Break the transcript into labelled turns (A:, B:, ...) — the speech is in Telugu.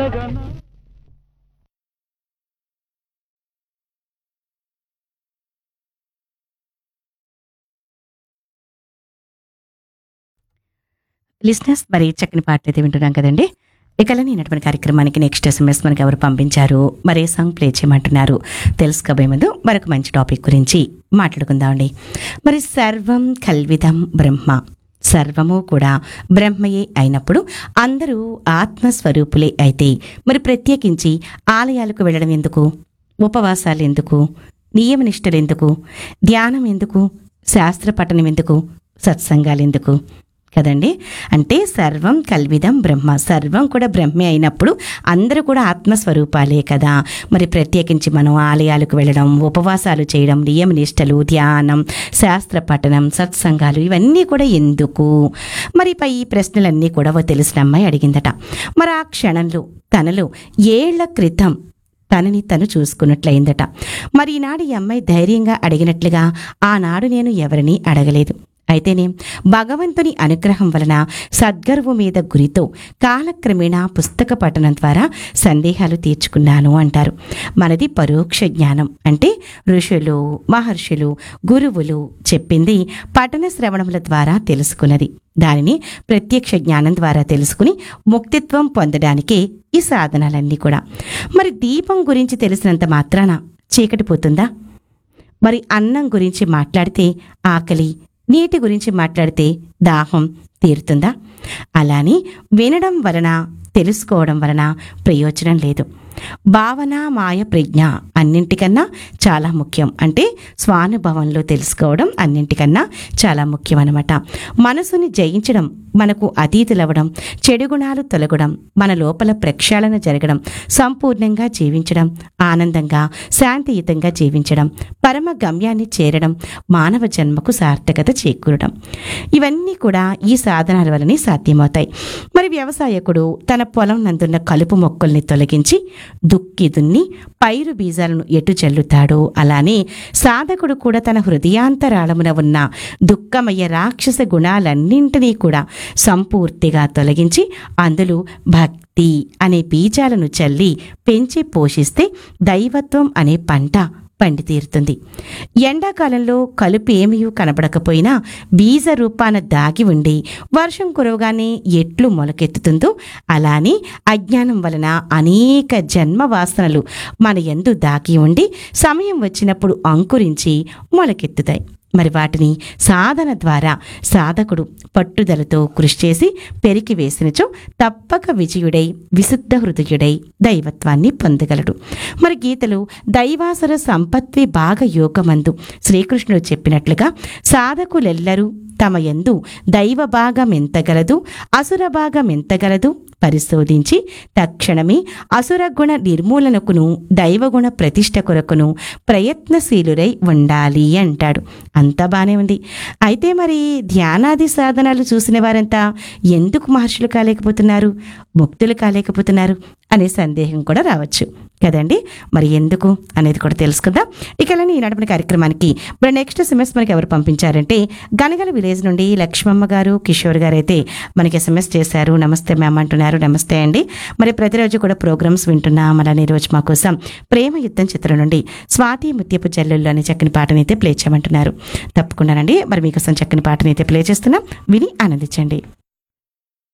A: లిస్నర్స్ మరి చక్కని పాటలు అయితే వింటున్నాం కదండి ఇక నేనటువంటి కార్యక్రమానికి నెక్స్ట్ ఎస్ఎంఎస్ మనకి ఎవరు పంపించారు మరే సాంగ్ ప్లే చేయమంటున్నారు తెలుసుకోబోయే ముందు మరొక మంచి టాపిక్ గురించి మాట్లాడుకుందామండి మరి సర్వం కల్విదం బ్రహ్మ సర్వము కూడా బ్రహ్మయే అయినప్పుడు అందరూ ఆత్మస్వరూపులే అయితే మరి ప్రత్యేకించి ఆలయాలకు వెళ్ళడం ఎందుకు ఉపవాసాలు ఎందుకు నియమనిష్టలు ఎందుకు ధ్యానం ఎందుకు శాస్త్ర పఠనం ఎందుకు సత్సంగాలు ఎందుకు కదండి అంటే సర్వం కల్విదం బ్రహ్మ సర్వం కూడా బ్రహ్మే అయినప్పుడు అందరూ కూడా ఆత్మస్వరూపాలే కదా మరి ప్రత్యేకించి మనం ఆలయాలకు వెళ్ళడం ఉపవాసాలు చేయడం నియమనిష్టలు ధ్యానం శాస్త్ర పఠనం సత్సంగాలు ఇవన్నీ కూడా ఎందుకు మరి పై ఈ ప్రశ్నలన్నీ కూడా ఓ తెలిసిన అమ్మాయి అడిగిందట మరి ఆ క్షణంలో తనలో ఏళ్ల క్రితం తనని తను చూసుకున్నట్లయిందట మరి ఈనాడు ఈ అమ్మాయి ధైర్యంగా అడిగినట్లుగా ఆనాడు నేను ఎవరిని అడగలేదు అయితేనే భగవంతుని అనుగ్రహం వలన సద్గర్వు మీద గురితో కాలక్రమేణా పుస్తక పఠనం ద్వారా సందేహాలు తీర్చుకున్నాను అంటారు మనది పరోక్ష జ్ఞానం అంటే ఋషులు మహర్షులు గురువులు చెప్పింది పఠన శ్రవణముల ద్వారా తెలుసుకున్నది దానిని ప్రత్యక్ష జ్ఞానం ద్వారా తెలుసుకుని ముక్తిత్వం పొందడానికే ఈ సాధనాలన్నీ కూడా మరి దీపం గురించి తెలిసినంత మాత్రాన చీకటి పోతుందా మరి అన్నం గురించి మాట్లాడితే ఆకలి నీటి గురించి మాట్లాడితే దాహం తీరుతుందా అలాని వినడం వలన తెలుసుకోవడం వలన ప్రయోజనం లేదు భావన మాయ ప్రజ్ఞ అన్నింటికన్నా చాలా ముఖ్యం అంటే స్వానుభవంలో తెలుసుకోవడం అన్నింటికన్నా చాలా ముఖ్యం అనమాట మనసుని జయించడం మనకు అతీతులవ్వడం చెడు గుణాలు తొలగడం మన లోపల ప్రక్షాళన జరగడం సంపూర్ణంగా జీవించడం ఆనందంగా శాంతియుతంగా జీవించడం పరమ గమ్యాన్ని చేరడం మానవ జన్మకు సార్థకత చేకూరడం ఇవన్నీ కూడా ఈ సాధనాల వలనే సాధ్యమవుతాయి మరి వ్యవసాయకుడు తన పొలం నందున్న కలుపు మొక్కల్ని తొలగించి దుక్కి దున్ని పైరు బీజాలను ఎటు చల్లుతాడో అలానే సాధకుడు కూడా తన హృదయాంతరాళమున ఉన్న దుఃఖమయ రాక్షస గుణాలన్నింటినీ కూడా సంపూర్తిగా తొలగించి అందులో భక్తి అనే బీజాలను చల్లి పెంచి పోషిస్తే దైవత్వం అనే పంట పండి తీరుతుంది ఎండాకాలంలో కలుపు ఏమీ కనబడకపోయినా బీజ రూపాన దాగి ఉండి వర్షం కురవగానే ఎట్లు మొలకెత్తుతుందో అలానే అజ్ఞానం వలన అనేక జన్మ వాసనలు మన ఎందు దాగి ఉండి సమయం వచ్చినప్పుడు అంకురించి మొలకెత్తుతాయి మరి వాటిని సాధన ద్వారా సాధకుడు పట్టుదలతో కృషి చేసి పెరికి వేసినచో తప్పక విజయుడై విశుద్ధ హృదయుడై దైవత్వాన్ని పొందగలడు మరి గీతలో దైవాసుర సంపత్తి భాగ యోగమందు శ్రీకృష్ణుడు చెప్పినట్లుగా సాధకులెల్లరూ తమ యందు దైవ భాగం ఎంతగలదు అసుర భాగం ఎంతగలదు పరిశోధించి తక్షణమే అసుర గుణ నిర్మూలనకును దైవగుణ ప్రతిష్ట కొరకును ప్రయత్నశీలురై ఉండాలి అంటాడు అంతా బానే ఉంది అయితే మరి ధ్యానాది సాధనాలు చూసిన వారంతా ఎందుకు మహర్షులు కాలేకపోతున్నారు ముక్తులు కాలేకపోతున్నారు అనే సందేహం కూడా రావచ్చు కదండి మరి ఎందుకు అనేది కూడా తెలుసుకుందాం ఇక అలానే ఈ నడపని కార్యక్రమానికి ఇప్పుడు నెక్స్ట్ ఎస్ఎంఎస్ మనకి ఎవరు పంపించారంటే గనగల విలేజ్ నుండి లక్ష్మమ్మ గారు కిషోర్ గారు అయితే మనకి ఎస్ఎంఎస్ చేశారు నమస్తే మ్యామ్ అంటున్నారు నమస్తే అండి మరి ప్రతిరోజు కూడా ప్రోగ్రామ్స్ వింటున్నాం అలానే ఈ రోజు మా కోసం ప్రేమ యుద్ధం చిత్రం నుండి స్వాతి ముత్యపు జల్లుల్లో అనే చక్కని పాటని అయితే ప్లే చేయమంటున్నారు తప్పకుండానండి మరి మీకోసం చక్కని పాటని అయితే ప్లే చేస్తున్నాం విని ఆనందించండి